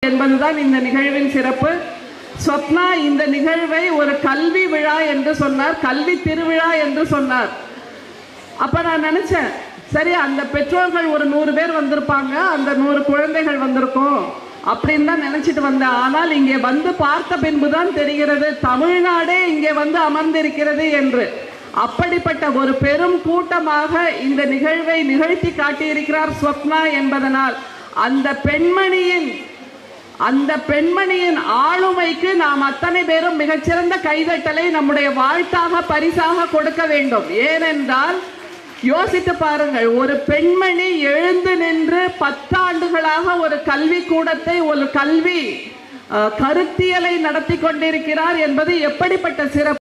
என்பதுதான் இந்த நிகழ்வின் சிறப்பு ஸ்வப்னா இந்த நிகழ்வை ஒரு கல்வி விழா என்று சொன்னார் கல்வி திருவிழா என்று சொன்னார் அப்ப நான் நினைச்சேன் சரி அந்த பெற்றோர்கள் ஒரு நூறு பேர் வந்திருப்பாங்க அந்த நூறு குழந்தைகள் வந்திருக்கும் அப்படின்னு தான் நினைச்சிட்டு வந்தேன் ஆனால் இங்கே வந்து பார்த்த பின்புதான் தெரிகிறது தமிழ்நாடே இங்கே வந்து அமர்ந்திருக்கிறது என்று அப்படிப்பட்ட ஒரு பெரும் கூட்டமாக இந்த நிகழ்வை நிகழ்த்தி காட்டியிருக்கிறார் ஸ்வப்னா என்பதனால் அந்த பெண்மணியின் அந்த பெண்மணியின் ஆளுமைக்கு நாம் அத்தனை பேரும் மிகச்சிறந்த கைதட்டலை நம்முடைய வாழ்த்தாக பரிசாக கொடுக்க வேண்டும் ஏனென்றால் யோசித்து பாருங்கள் ஒரு பெண்மணி எழுந்து நின்று பத்தாண்டுகளாக ஒரு கல்வி கூடத்தை ஒரு கல்வி அஹ், கருத்தியலை நடத்தி கொண்டிருக்கிறார் என்பது எப்படிப்பட்ட சிறப்பு